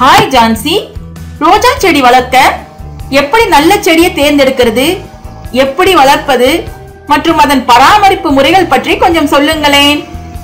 hi Jhansi ரோஜா செடி வளர்க்க எப்படி நல்ல செடியை தேர்ந்தெடுக்கிறது எப்படி வளர்ப்பது மற்றும் அதன் பராமரிப்பு முறைகள் பற்றி கொஞ்சம் சொல்லுங்களேன்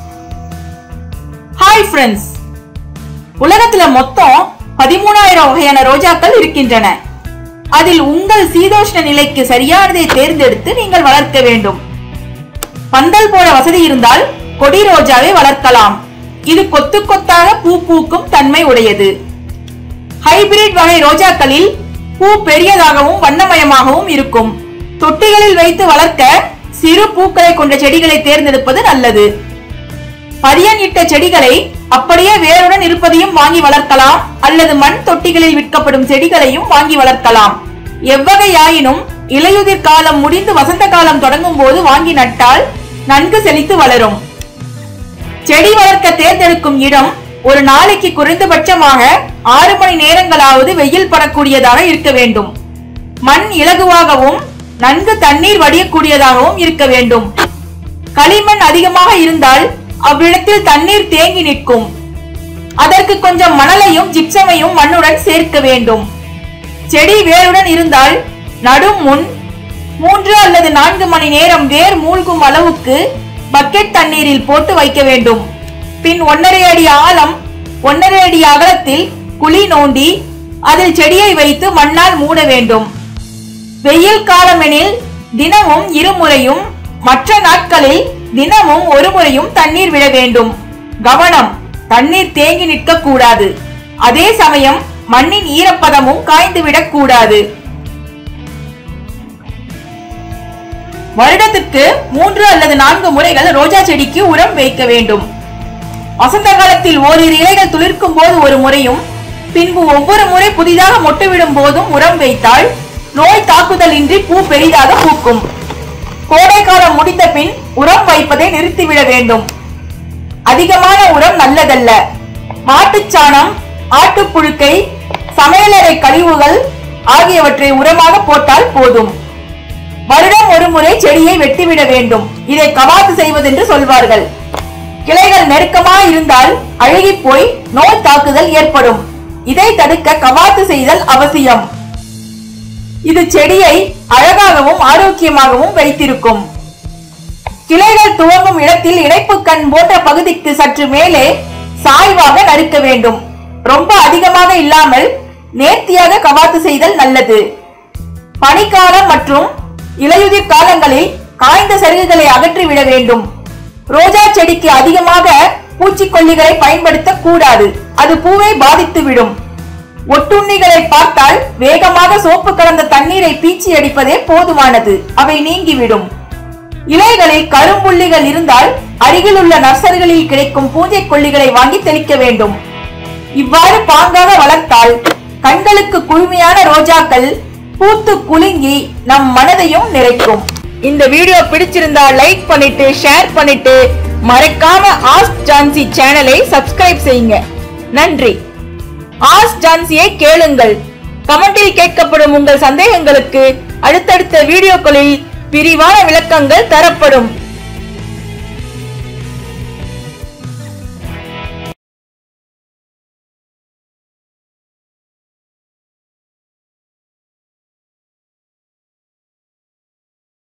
ஹாய் ஃப்ரெண்ட்ஸ் உலகத்துல மொத்தம் பதிமூணாயிரம் வகையான ரோஜாக்கள் இருக்கின்றன அதில் உங்கள் சீதோஷ்ண நிலைக்கு சரியானதை தேர்ந்தெடுத்து நீங்கள் வளர்க்க வேண்டும் பந்தல் போட வசதி இருந்தால் கொடி ரோஜாவை வளர்க்கலாம் இது கொத்து கொத்தாக பூ பூக்கும் தன்மை உடையது ஹைபிரிட் வகை ரோஜாக்களில் பூ பெரியதாகவும் வண்ணமயமாகவும் இருக்கும் தொட்டிகளில் வைத்து வளர்க்க சிறு பூக்களை கொண்ட செடிகளை தேர்ந்தெடுப்பது நல்லது பதியன் இட்ட செடிகளை அப்படியே வேருடன் இருப்பதையும் வாங்கி வளர்க்கலாம் அல்லது மண் தொட்டிகளில் விற்கப்படும் செடிகளையும் வாங்கி வளர்க்கலாம் எவ்வகையாயினும் இலையுதிர் காலம் முடிந்து வசந்த காலம் தொடங்கும் போது வாங்கி நட்டால் நன்கு செழித்து வளரும் செடி வளர்க்க தேர்ந்தெடுக்கும் இடம் ஒரு நாளைக்கு குறைந்தபட்சமாக ஆறு மணி நேரங்களாவது வெயில் படக்கூடியதாக இருக்க வேண்டும் மண் இலகுவாகவும் நன்கு தண்ணீர் வடியக்கூடியதாகவும் இருக்க வேண்டும் களிமண் அதிகமாக இருந்தால் அவ்விடத்தில் தண்ணீர் தேங்கி நிற்கும் அதற்கு கொஞ்சம் மணலையும் ஜிப்சமையும் மண்ணுடன் சேர்க்க வேண்டும் செடி வேருடன் இருந்தால் நடும் முன் மூன்று அல்லது நான்கு மணி நேரம் வேர் மூழ்கும் அளவுக்கு பக்கெட் தண்ணீரில் போட்டு வைக்க வேண்டும் பின் ஒன்றரை அடி ஆழம் ஒன்றரை அடி அகலத்தில் குழி நோண்டி அதில் செடியை வைத்து மண்ணால் மூட வேண்டும் வெயில் காலமெனில் தினமும் இருமுறையும் மற்ற நாட்களில் தினமும் ஒரு முறையும் தண்ணீர் விட வேண்டும் கவனம் தண்ணீர் தேங்கி நிற்க கூடாது அதே சமயம் மண்ணின் ஈரப்பதமும் காய்ந்து விடக் கூடாது வருடத்துக்கு மூன்று அல்லது நான்கு முறைகள் ரோஜா செடிக்கு உரம் வைக்க வேண்டும் வசந்த காலத்தில் ஓரிரு இலைகள் துளிர்க்கும் போது ஒரு முறையும் பின்பு ஒவ்வொரு முறை புதிதாக மொட்டுவிடும் போதும் உரம் வைத்தால் நோய் தாக்குதல் இன்றி பூ பெரிதாக பூக்கும் கோடை காலம் முடிந்த பின் உரம் வைப்பதை நிறுத்திவிட வேண்டும் அதிகமான உரம் நல்லதல்ல மாட்டுச்சாணம் ஆட்டுப்புழுக்கை சமையலறை கழிவுகள் ஆகியவற்றை உரமாக போட்டால் போதும் வருடம் ஒரு முறை செடியை வெட்டிவிட வேண்டும் இதை கவாத்து செய்வதென்று சொல்வார்கள் கிளைகள் நெருக்கமாக இருந்தால் அழுகி போய் நோய் தாக்குதல் ஏற்படும் இதை தடுக்க கவாத்து செய்தல் அவசியம் இது செடியை அழகாகவும் ஆரோக்கியமாகவும் வைத்திருக்கும் கிளைகள் துவங்கும் இடத்தில் இணைப்பு கண் போன்ற பகுதிக்கு சற்று மேலே சாய்வாக நறுக்க வேண்டும் ரொம்ப அதிகமாக இல்லாமல் நேர்த்தியாக கவாத்து செய்தல் நல்லது பனிக்காலம் மற்றும் இலையுதிர் காலங்களில் காய்ந்த சருகுகளை அகற்றி விட வேண்டும் ரோஜா செடிக்கு அதிகமாக பூச்சிக்கொல்லிகளை பயன்படுத்த கூடாது அது பூவை பாதித்துவிடும் ஒட்டுண்ணிகளை பார்த்தால் வேகமாக சோப்பு கலந்த தண்ணீரை பீச்சி அடிப்பதே போதுமானது அவை நீங்கிவிடும் இலைகளில் கரும்புள்ளிகள் இருந்தால் அருகில் உள்ள நர்சரிகளில் கிடைக்கும் பூஞ்சை கொல்லிகளை வாங்கி தெளிக்க வேண்டும் இவ்வாறு பாங்காக வளர்த்தால் கண்களுக்கு குளுமையான ரோஜாக்கள் பூத்து குலுங்கி நம் மனதையும் நிறைக்கும் இந்த வீடியோ பிடிச்சிருந்தா லைக் பண்ணிட்டு ஷேர் பண்ணிட்டு மறக்காம ஆஸ்க் ஜான்சி சேனலை சப்ஸ்கிரைப் செய்யுங்க நன்றி ஆஸ்க் ஜான்சியை கேளுங்கள் கமெண்டில் கேட்கப்படும் உங்கள் சந்தேகங்களுக்கு அடுத்தடுத்த வீடியோக்களில் விரிவான விளக்கங்கள் தரப்படும்